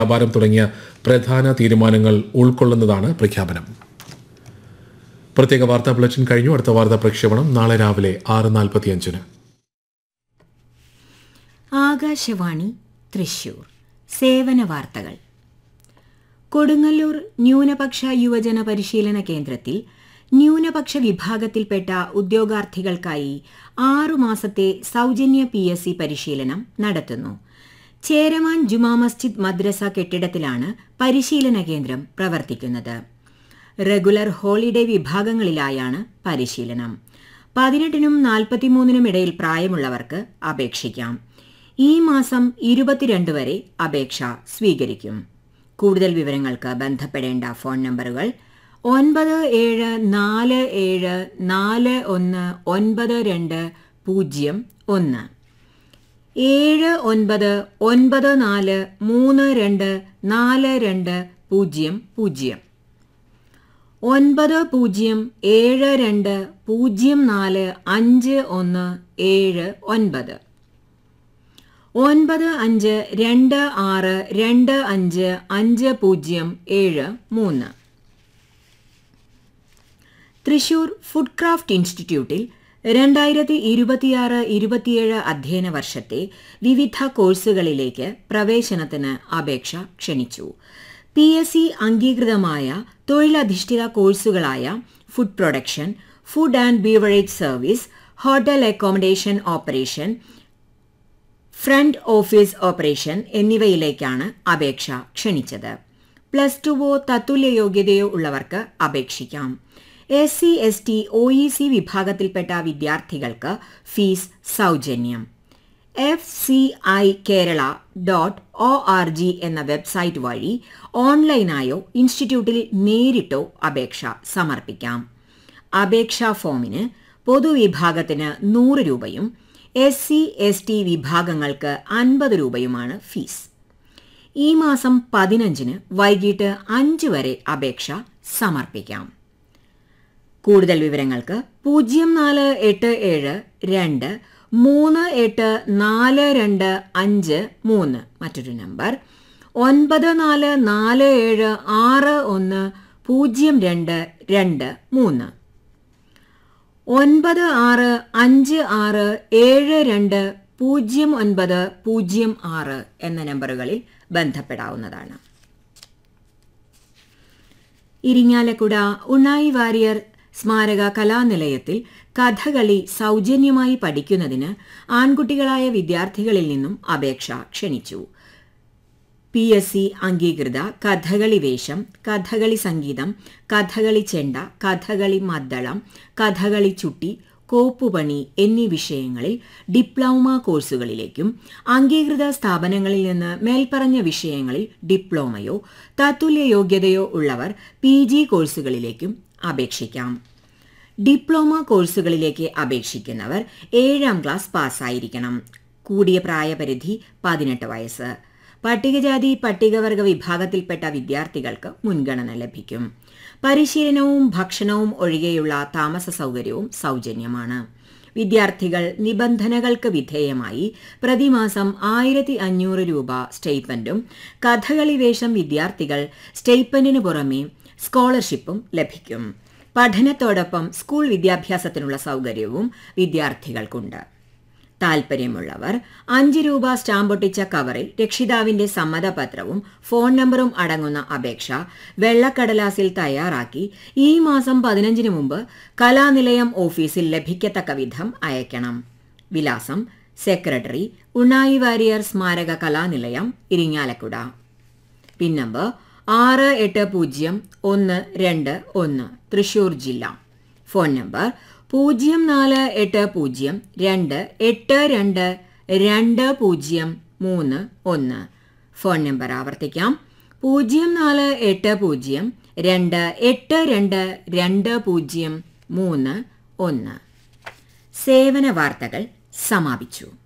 വ്യാപാരം തുടങ്ങിയ പ്രധാന തീരുമാനങ്ങൾ ഉൾക്കൊള്ളുന്നതാണ് പ്രഖ്യാപനം പ്രത്യേക വാർത്താ ബുള്ളറ്റിൻ കഴിഞ്ഞു അടുത്ത വാർത്താ പ്രക്ഷേപണം നാളെ രാവിലെ ആറ് നാൽപ്പത്തിയഞ്ചിന് ആകാശവാണി തൃശൂർ സേവന വാർത്തകൾ കൊടുങ്ങല്ലൂർ ന്യൂനപക്ഷ യുവജന പരിശീലന കേന്ദ്രത്തിൽ ന്യൂനപക്ഷ വിഭാഗത്തിൽപ്പെട്ട ഉദ്യോഗാർത്ഥികൾക്കായി ആറു മാസത്തെ സൗജന്യ പി എസ് സി പരിശീലനം നടത്തുന്നു ചേരമാൻ ജുമാ മസ്ജിദ് മദ്രസ കെട്ടിടത്തിലാണ് പരിശീലന കേന്ദ്രം പ്രവർത്തിക്കുന്നത് റെഗുലർ ഹോളിഡേ വിഭാഗങ്ങളിലായാണ് പരിശീലനം പതിനെട്ടിനും നാൽപ്പത്തിമൂന്നിനും ഇടയിൽ പ്രായമുള്ളവർക്ക് അപേക്ഷിക്കാം ഈ മാസം ഇരുപത്തിരണ്ട് വരെ അപേക്ഷ സ്വീകരിക്കും കൂടുതൽ വിവരങ്ങൾക്ക് ബന്ധപ്പെടേണ്ട ഫോൺ നമ്പറുകൾ ഒൻപത് ഏഴ് നാല് ഏഴ് നാല് ഒന്ന് ഒൻപത് രണ്ട് പൂജ്യം ഒന്ന് ഏഴ് ഒൻപത് ഒൻപത് നാല് മൂന്ന് രണ്ട് നാല് രണ്ട് പൂജ്യം പൂജ്യം ഒൻപത് പൂജ്യം ഏഴ് രണ്ട് പൂജ്യം നാല് അഞ്ച് ഒന്ന് ഏഴ് ഒൻപത് ഒൻപത് അഞ്ച് രണ്ട് ആറ് രണ്ട് അഞ്ച് അഞ്ച് പൂജ്യം ഏഴ് മൂന്ന് തൃശൂർ ഫുഡ് ക്രാഫ്റ്റ് ഇൻസ്റ്റിറ്റ്യൂട്ടിൽ രണ്ടായിരത്തി ഇരുപത്തിയാറ് ഇരുപത്തിയേഴ് അധ്യയന വർഷത്തെ വിവിധ കോഴ്സുകളിലേക്ക് പ്രവേശനത്തിന് അപേക്ഷ ക്ഷണിച്ചു പി എസ് സി അംഗീകൃതമായ തൊഴിലധിഷ്ഠിത കോഴ്സുകളായ food production food and beverage service hotel accommodation operation front office operation എന്നിവയിലേക്കാണ് അപേക്ഷ ക്ഷണിച്ചത് പ്ലസ് ടുവോ തത്തുല്യ യോഗ്യതയോ ഉള്ളവർക്ക് അപേക്ഷിക്കാം S C S T O E C വിഭാഗത്തിൽപ്പെട്ട വിദ്യാർത്ഥികൾക്ക് ഫീസ് സൗജന്യം F C I Kerala dot O R G എന്ന വെബ്സൈറ്റ് വഴി ഓൺലൈനായോ ഇൻസ്റ്റിറ്റ്യൂട്ടിൽ നേരിട്ടോ അപേക്ഷ സമർപ്പിക്കാം അപേക്ഷാ ഫോമിന് പൊതുവിഭാഗത്തിന് നൂറ് രൂപയും എസ് സി എസ് ടി വിഭാഗങ്ങൾക്ക് അൻപത് രൂപയുമാണ് ഫീസ് ഈ മാസം പതിനഞ്ചിന് വൈകിട്ട് അഞ്ച് വരെ അപേക്ഷ സമർപ്പിക്കാം കൂടുതൽ വിവരങ്ങൾക്ക് പൂജ്യം നാല് എട്ട് ഏഴ് രണ്ട് മൂന്ന് എട്ട് നാല് രണ്ട് അഞ്ച് മൂന്ന് മറ്റൊരു നമ്പർ ഒൻപത് നാല് നാല് ഏഴ് ആറ് ഒന്ന് പൂജ്യം രണ്ട് രണ്ട് മൂന്ന് ഒൻപത് ആറ് അഞ്ച് ആറ് ഏഴ് രണ്ട് പൂജ്യം ഒൻപത് പൂജ്യം ആറ് എന്ന നമ്പറുകളിൽ ബന്ധപ്പെടാവുന്നതാണ് ഇരിങ്ങാലക്കുട ഉണ്ണായി വാരിയർ സ്മാരക കലാനിലയത്തിൽ കഥകളി സൗജന്യമായി പഠിക്കുന്നതിന് ആൺകുട്ടികളായ വിദ്യാർത്ഥികളിൽ നിന്നും അപേക്ഷ ക്ഷണിച്ചു പി എസ് സി അംഗീകൃത കഥകളി വേഷം കഥകളി സംഗീതം കഥകളി ചെണ്ട കഥകളി മദ്ദളം കഥകളി ചുട്ടി കോപ്പുപണി എന്നീ വിഷയങ്ങളിൽ ഡിപ്ലോമ കോഴ്സുകളിലേക്കും അംഗീകൃത സ്ഥാപനങ്ങളിൽ നിന്ന് മേൽപ്പറഞ്ഞ വിഷയങ്ങളിൽ ഡിപ്ലോമയോ തത്തുല്യ യോഗ്യതയോ ഉള്ളവർ പി ജി കോഴ്സുകളിലേക്കും അപേക്ഷിക്കാം ഡിപ്ലോമ കോഴ്സുകളിലേക്ക് അപേക്ഷിക്കുന്നവർ ഏഴാം ക്ലാസ് പാസ്സായിരിക്കണം കൂടിയ പ്രായപരിധി പതിനെട്ട് വയസ്സ് പട്ടികജാതി പട്ടികവർഗ വിഭാഗത്തിൽപ്പെട്ട വിദ്യാർത്ഥികൾക്ക് മുൻഗണന ലഭിക്കും പരിശീലനവും ഭക്ഷണവും ഒഴികെയുള്ള താമസ സൗകര്യവും സൗജന്യമാണ് വിദ്യാർത്ഥികൾ നിബന്ധനകൾക്ക് വിധേയമായി പ്രതിമാസം ആയിരത്തി അഞ്ഞൂറ് രൂപ സ്റ്റൈപ്പൻഡും കഥകളി വേഷം വിദ്യാർത്ഥികൾ സ്റ്റൈപ്പൻഡിന് പുറമെ സ്കോളർഷിപ്പും ലഭിക്കും പഠനത്തോടൊപ്പം സ്കൂൾ വിദ്യാഭ്യാസത്തിനുള്ള സൗകര്യവും വിദ്യാർത്ഥികൾക്കുണ്ട് താൽപ്പര്യമുള്ളവർ അഞ്ച് രൂപ സ്റ്റാമ്പൊട്ടിച്ച കവറിൽ രക്ഷിതാവിന്റെ സമ്മതപത്രവും ഫോൺ നമ്പറും അടങ്ങുന്ന അപേക്ഷ വെള്ളക്കടലാസിൽ തയ്യാറാക്കി ഈ മാസം പതിനഞ്ചിന് മുമ്പ് കലാനിലയം ഓഫീസിൽ ലഭിക്കത്തക്ക വിധം അയക്കണം വിലാസം സെക്രട്ടറി ഉണ്ണായി വാരിയർ സ്മാരക കലാനിലയം ഇരിങ്ങാലക്കുട പിൻ നമ്പർ ആറ് എട്ട് പൂജ്യം ഒന്ന് രണ്ട് ഒന്ന് തൃശൂർ ജില്ല ഫോൺ നമ്പർ പൂജ്യം നാല് എട്ട് പൂജ്യം രണ്ട് എട്ട് രണ്ട് രണ്ട് പൂജ്യം മൂന്ന് ഒന്ന് ഫോൺ നമ്പർ ആവർത്തിക്കാം പൂജ്യം നാല് എട്ട് പൂജ്യം രണ്ട് എട്ട് രണ്ട് രണ്ട് പൂജ്യം മൂന്ന് ഒന്ന് സേവന വാർത്തകൾ സമാപിച്ചു